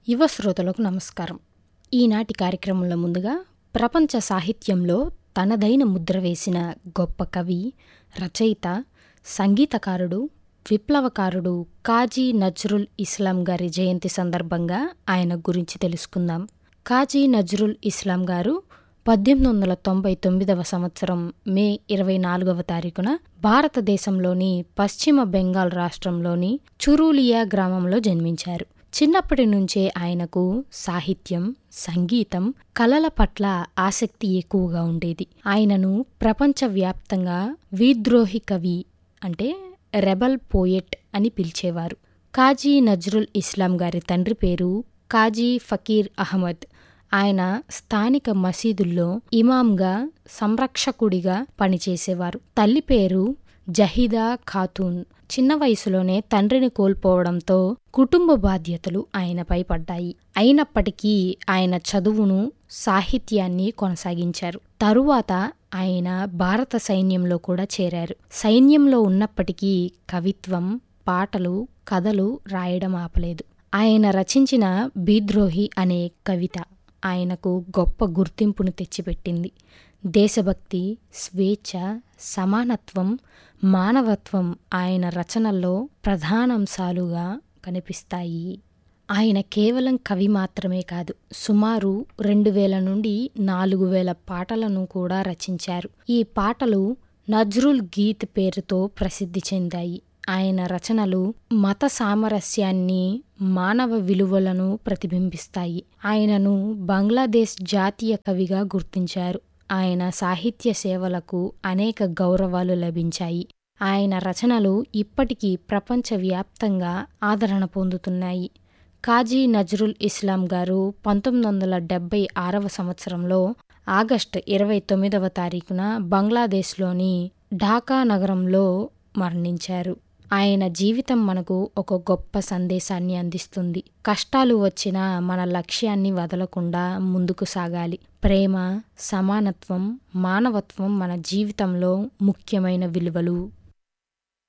యువ శ్రోతలకు నమస్కారం ఈనాటి కార్యక్రమంలో ముందుగా ప్రపంచ సాహిత్యంలో తనదైన ముద్ర వేసిన గొప్ప కవి రచయిత సంగీతకారుడు విప్లవకారుడు కాజీ నజ్రుల్ ఇస్లాం గారి జయంతి సందర్భంగా ఆయన గురించి తెలుసుకుందాం కాజీ నజ్రుల్ ఇస్లాం గారు పద్దెనిమిది వందల తొంభై తొమ్మిదవ సంవత్సరం మే ఇరవై నాలుగవ తారీఖున భారతదేశంలోని పశ్చిమ బెంగాల్ రాష్ట్రంలోని చురూలియా గ్రామంలో జన్మించారు చిన్నప్పటి నుంచే ఆయనకు సాహిత్యం సంగీతం కళల పట్ల ఆసక్తి ఎక్కువగా ఉండేది ఆయనను ప్రపంచవ్యాప్తంగా విద్రోహి కవి అంటే రెబల్ పోయెట్ అని పిలిచేవారు కాజీ నజ్రుల్ ఇస్లాం గారి తండ్రి పేరు కాజీ ఫకీర్ అహ్మద్ ఆయన స్థానిక మసీదుల్లో ఇమాంగా సంరక్షకుడిగా పనిచేసేవారు తల్లి పేరు జహీదా ఖాతూన్ చిన్న వయసులోనే తండ్రిని కోల్పోవడంతో కుటుంబ బాధ్యతలు ఆయనపై పడ్డాయి అయినప్పటికీ ఆయన చదువును సాహిత్యాన్ని కొనసాగించారు తరువాత ఆయన భారత సైన్యంలో కూడా చేరారు సైన్యంలో ఉన్నప్పటికీ కవిత్వం పాటలు కథలు రాయడం ఆపలేదు ఆయన రచించిన బీద్రోహి అనే కవిత ఆయనకు గొప్ప గుర్తింపును తెచ్చిపెట్టింది దేశభక్తి స్వేచ్ఛ సమానత్వం మానవత్వం ఆయన రచనల్లో ప్రధానాంశాలుగా కనిపిస్తాయి ఆయన కేవలం కవి మాత్రమే కాదు సుమారు రెండు వేల నుండి నాలుగు వేల పాటలను కూడా రచించారు ఈ పాటలు నజ్రుల్ గీత్ పేరుతో ప్రసిద్ధి చెందాయి ఆయన రచనలు మత సామరస్యాన్ని మానవ విలువలను ప్రతిబింబిస్తాయి ఆయనను బంగ్లాదేశ్ జాతీయ కవిగా గుర్తించారు ఆయన సాహిత్య సేవలకు అనేక గౌరవాలు లభించాయి ఆయన రచనలు ఇప్పటికీ ప్రపంచవ్యాప్తంగా ఆదరణ పొందుతున్నాయి కాజీ నజ్రుల్ ఇస్లాం గారు పంతొమ్మిది వందల డెబ్బై ఆరవ సంవత్సరంలో ఆగస్టు ఇరవై తొమ్మిదవ తారీఖున బంగ్లాదేశ్లోని ఢాకా నగరంలో మరణించారు ఆయన జీవితం మనకు ఒక గొప్ప సందేశాన్ని అందిస్తుంది కష్టాలు వచ్చినా మన లక్ష్యాన్ని వదలకుండా ముందుకు సాగాలి ప్రేమ సమానత్వం మానవత్వం మన జీవితంలో ముఖ్యమైన విలువలు